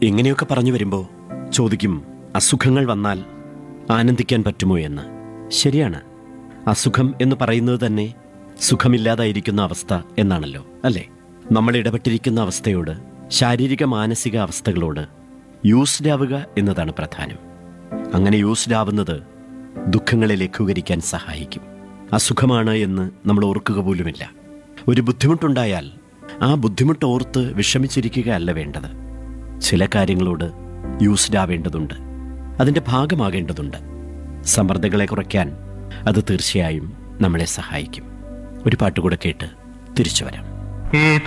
ഇങ്ങനെയൊക്കെ പറഞ്ഞു വരുമ്പോൾ ചോദിക്കും അസുഖങ്ങൾ വന്നാൽ ആനന്ദിക്കാൻ പറ്റുമോ എന്ന് ശരിയാണ് അസുഖം എന്ന് പറയുന്നത് തന്നെ സുഖമില്ലാതായിരിക്കുന്ന അവസ്ഥ എന്നാണല്ലോ അല്ലേ നമ്മൾ ഇടപെട്ടിരിക്കുന്ന അവസ്ഥയോട് ശാരീരിക മാനസിക അവസ്ഥകളോട് യൂസ്ഡ് ആവുക എന്നതാണ് പ്രധാനം അങ്ങനെ യൂസ്ഡ് ആവുന്നത് ദുഃഖങ്ങളെ ലഘൂകരിക്കാൻ സഹായിക്കും അസുഖമാണ് എന്ന് നമ്മൾ ഓർക്കുക പോലുമില്ല ഒരു ബുദ്ധിമുട്ടുണ്ടായാൽ ആ ബുദ്ധിമുട്ട് ഓർത്ത് വിഷമിച്ചിരിക്കുക അല്ല വേണ്ടത് ചില കാര്യങ്ങളോട് യൂസ്ഡ് ആവേണ്ടതുണ്ട് അതിൻ്റെ ഭാഗമാകേണ്ടതുണ്ട് സമ്മർദ്ദങ്ങളെ കുറയ്ക്കാൻ അത് തീർച്ചയായും നമ്മളെ സഹായിക്കും ഒരു പാട്ടുകൂടെ കേട്ട് തിരിച്ചു വരാം ഏതു